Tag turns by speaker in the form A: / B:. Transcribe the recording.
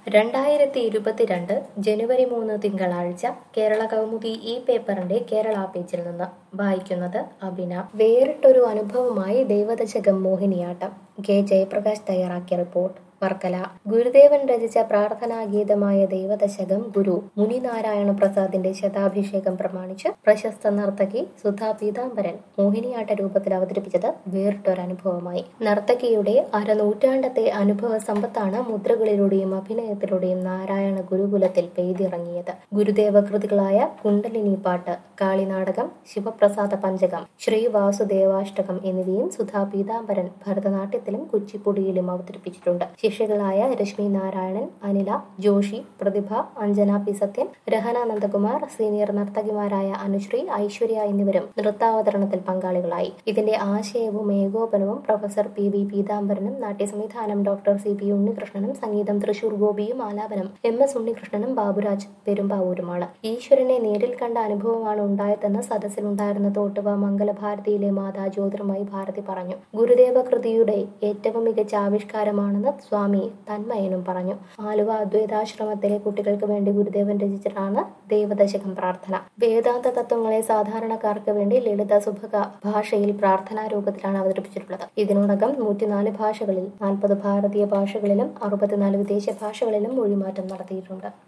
A: രണ്ടായിരത്തി ഇരുപത്തിരണ്ട് ജനുവരി മൂന്ന് തിങ്കളാഴ്ച കേരള കൗമുദി ഈ പേപ്പറിന്റെ കേരള പേജിൽ നിന്ന് വായിക്കുന്നത് അബിന വേറിട്ടൊരു അനുഭവമായി ദൈവദശകം മോഹിനിയാട്ടം കെ ജയപ്രകാശ് തയ്യാറാക്കിയ റിപ്പോർട്ട് വർക്കല ഗുരുദേവൻ രചിച്ച പ്രാർത്ഥനാ ഗീതമായ ദൈവദശകം ഗുരു മുനിനാരായണ പ്രസാദിന്റെ ശതാഭിഷേകം പ്രമാണിച്ച് പ്രശസ്ത നർത്തകി സുധാ പീതാംബരൻ മോഹിനിയാട്ട രൂപത്തിൽ അവതരിപ്പിച്ചത് വേറിട്ടൊരനുഭവമായി നർത്തകിയുടെ അരനൂറ്റാണ്ടത്തെ അനുഭവ സമ്പത്താണ് മുദ്രകളിലൂടെയും അഭിനയത്തിലൂടെയും നാരായണ ഗുരുകുലത്തിൽ പെയ്തിറങ്ങിയത് ഗുരുദേവ കൃതികളായ കുണ്ടലിനി പാട്ട് കാളിനാടകം ശിവപ്രസാദ പഞ്ചകം ശ്രീ വാസുദേവാഷ്ടകം എന്നിവയും സുധാ പീതാംബരൻ ഭരതനാട്യത്തിലും കുച്ചിപ്പുടിയിലും അവതരിപ്പിച്ചിട്ടുണ്ട് ശിഷ്യകളായ രശ്മി നാരായണൻ അനില ജോഷി പ്രതിഭ അഞ്ജന പി സത്യൻ രഹന നന്ദകുമാർ സീനിയർ നർത്തകിമാരായ അനുശ്രീ ഐശ്വര്യ എന്നിവരും നൃത്താവതരണത്തിൽ പങ്കാളികളായി ഇതിന്റെ ആശയവും ഏകോപനവും പ്രൊഫസർ പി വി പീതാംബരനും നാട്യസംവിധാനം ഡോക്ടർ സി പി ഉണ്ണികൃഷ്ണനും സംഗീതം തൃശൂർ ഗോപിയും ആലാപനം എം എസ് ഉണ്ണികൃഷ്ണനും ബാബുരാജ് പെരുമ്പാവൂരുമാണ് ഈശ്വരനെ നേരിൽ കണ്ട അനുഭവമാണ് ഉണ്ടായതെന്ന് സദസ്സിലുണ്ടായിരുന്ന തോട്ടുവ മംഗലഭാരതിയിലെ മാതാ ജ്യോതിർമയി ഭാരതി പറഞ്ഞു ഗുരുദേവ കൃതിയുടെ ഏറ്റവും മികച്ച ആവിഷ്കാരമാണെന്ന് സ്വാമി തന്മയനും പറഞ്ഞു ആലുവ അദ്വൈതാശ്രമത്തിലെ കുട്ടികൾക്ക് വേണ്ടി ഗുരുദേവൻ രചിച്ചിട്ടാണ് ദേവദശകം പ്രാർത്ഥന വേദാന്ത തത്വങ്ങളെ സാധാരണക്കാർക്ക് വേണ്ടി ലളിത സുഭക ഭാഷയിൽ പ്രാർത്ഥനാ രൂപത്തിലാണ് അവതരിപ്പിച്ചിട്ടുള്ളത് ഇതിനോടകം നൂറ്റിനാല് ഭാഷകളിൽ നാൽപ്പത് ഭാരതീയ ഭാഷകളിലും അറുപത്തിനാല് വിദേശ ഭാഷകളിലും മൊഴിമാറ്റം നടത്തിയിട്ടുണ്ട്